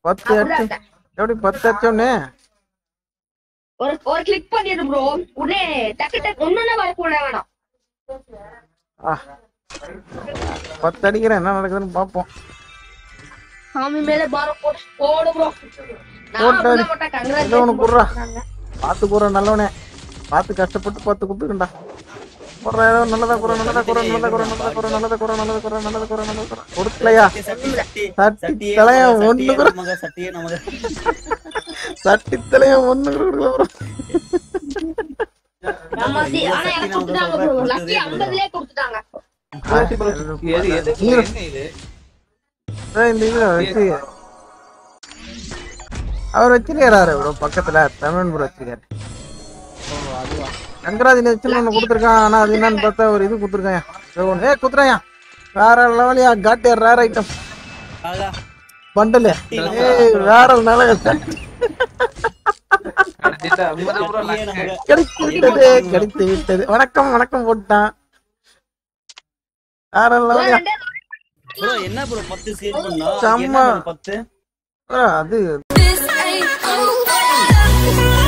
பத்து அடிச்சு எப்படி பத்து அடிச்சோன்னே ஒரு ஒரு கிளிக் பண்ணிடு ப்ரோ உடனே டக்கு டக்கு ஒன்னொன்னு வர கூட வேணாம் ஆ பத்து அடிக்கிறேன் என்ன நடக்குதுன்னு பார்ப்போம் சாமி மேல பாரம் போடு போடு ப்ரோ போட்டாரு. ஏதோ ஒண்ணு குடுறா. கங்க்ராச்சுலேஷன் பார்த்து கூற நல்லவனே பார்த்து கஷ்டப்பட்டு பார்த்து குத்துக்கண்டா குற ஏதோ நல்லதா குற நல்லதா குற நல்லதா குற நல்லதா குற நல்லதா குற நல்லதா குற நல்லதா குற நல்லதா குற கொடுக்கலையா சட்டி சட்டி சட்டி சட்டியே தலையா நமக, ஒண்ணு சட்டியே கூட நமக சட்டியே நமக சட்டி தலையா ஒண்ணு கூட கொடுக்கல bro. ஆமாத்தி ஆனா எனக்கு கொடுத்துட்டாங்க ப்ரோ லக்கி 50லயே கொடுத்துட்டாங்க எது எது நீரு. என்ன இது அதான் இந்த இதுல வச்சு அவர் வச்சிருக்காரு ப்ரோ பக்கத்துல தமிழ் ப்ரோ வச்சிருக்காரு கங்கராஜ் வச்சு ஒண்ணு கொடுத்துருக்கான் ஆனா அது என்னன்னு பார்த்தா ஒரு இது கொடுத்துருக்கான் ஏ குத்துறாயா வேற லெவலியா காட்டியார் ரேர் ஐட்டம் ஆகா பண்டலு ஏய் வேற நல்ல அடிச்சிட்டா, ஐம்பது ரூபா சட்டியே லக்கு. நமக கிடைத்து விட்டது கிடைத்து விட்டது வணக்கம் வணக்கம் போட்டான் வேற லெவலியா ப்ரோ என்ன ப்ரோ பத்து சேவ் பண்ணா செம்ம. என்ன bro பத்து அது This ain't over.